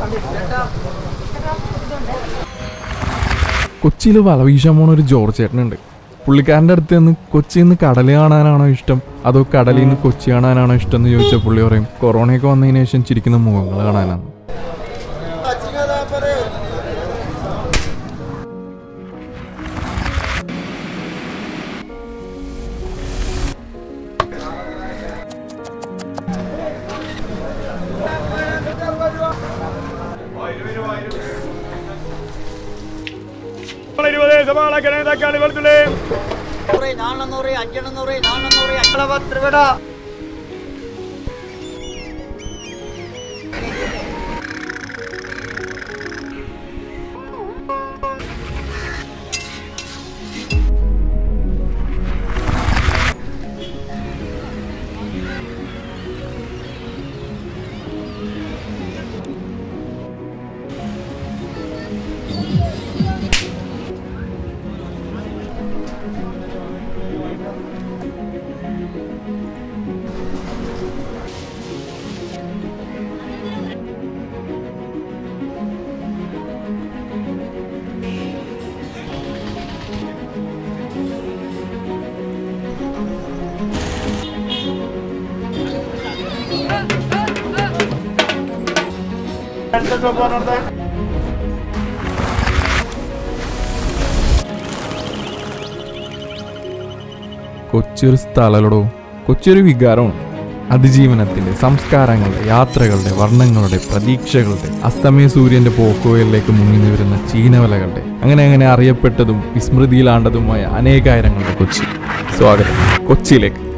കൊച്ചിയിൽ വല വീശാൻ പോണ ഒരു ജോർജ് ചേട്ടനുണ്ട് പുള്ളിക്കാരൻ്റെ അടുത്ത് നിന്ന് കൊച്ചിയിൽ നിന്ന് കടൽ കാണാനാണോ ഇഷ്ടം അതോ കടലിൽ നിന്ന് കൊച്ചി കാണാനാണോ ഇഷ്ടം എന്ന് ചോദിച്ചാൽ പുള്ളി പറയും കൊറോണയൊക്കെ വന്നതിന് ശേഷം ചിരിക്കുന്ന മുഖങ്ങൾ കാണാനാണ് നൂറ് നാലെണ്ണൂറ് അഞ്ചെണ്ണൂറ് നാലെണ്ണൂറ് അഞ്ചളപത്ത് രൂപ കൊച്ചി ഒരു സ്ഥലമല്ലടോ കൊച്ചി ഒരു വികാരമാണ് അതിജീവനത്തിന്റെ സംസ്കാരങ്ങളുടെ യാത്രകളുടെ വർണ്ണങ്ങളുടെ പ്രതീക്ഷകളുടെ അസ്തമയ സൂര്യന്റെ പോക്കുവയിലേക്ക് മുങ്ങി വരുന്ന ചീനവലകളുടെ അങ്ങനെ അങ്ങനെ അറിയപ്പെട്ടതും വിസ്മൃതിയിലാണ്ടതുമായ അനേകായിരങ്ങളുടെ കൊച്ചി സ്വാഗതം കൊച്ചിയിലേക്ക്